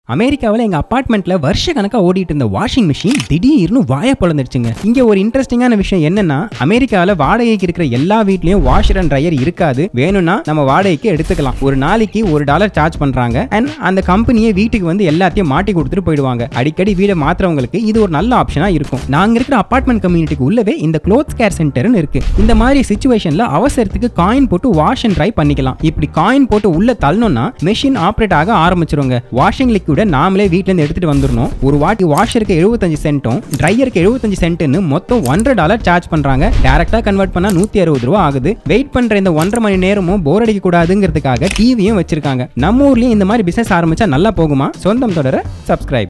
அமெரிக்காவில் எங்க அபார்ட்மெண்ட்ல வருஷ கணக்கா ஓடிட்டு இருந்த வாஷிங் மிஷின் திடீர்னு வாய பொழந்துருச்சுங்க இங்க ஒரு இன்ட்ரெஸ்டிங்கான விஷயம் என்னன்னா அமெரிக்காவில் வாடகைக்கு இருக்கிற எல்லா வீட்லயும் வாஷர் அண்ட் ட்ரையர் இருக்காது வேணும்னா நம்ம வாடகைக்கு எடுத்துக்கலாம் ஒரு நாளைக்கு ஒரு டாலர் சார்ஜ் பண்றாங்க அண்ட் அந்த கம்பெனியே வீட்டுக்கு வந்து எல்லாத்தையும் மாட்டி கொடுத்துட்டு போயிடுவாங்க அடிக்கடி வீடை மாத்துறவங்களுக்கு இது ஒரு நல்ல ஆப்ஷனா இருக்கும் நாங்க இருக்கிற அபார்ட்மெண்ட் கம்யூனிட்டிக்கு உள்ளவே இந்த க்ளோத்ஸ் கேர் சென்டர்னு இருக்கு இந்த மாதிரி சுச்சுவேஷன்ல அவசரத்துக்கு காயின் போட்டு வாஷ் அண்ட் ட்ரை பண்ணிக்கலாம் இப்படி காயின் போட்டு உள்ள தள்ளணும்னா மெஷின் ஆப்ரேட் ஆக ஆரம்பிச்சிருங்க வாஷிங் லிக்விட நாமளே வீட்ல இருந்து எடுத்துட்டு வந்துடணும் ஒரு வாட்டி வாஷருக்கு எழுபத்தஞ்சு சென்ட்டும் ட்ரையருக்கு எழுபத்தஞ்சு சென்ட்னு மொத்தம் ஒன்றரை டாலர் சார்ஜ் பண்றாங்க டேரக்டா கன்வெர்ட் பண்ணா நூத்தி அறுபது ரூபா ஆகுது வெயிட் பண்ற இந்த ஒன்றரை மணி நேரமும் போர் அடிக்க கூடாதுங்கிறதுக்காக டிவியும் வச்சிருக்காங்க நம்ம ஊர்லயும் இந்த மாதிரி பிசினஸ் ஆரம்பிச்சா நல்லா போகுமா சொந்தம் தொடர சப்ஸ்கிரைப்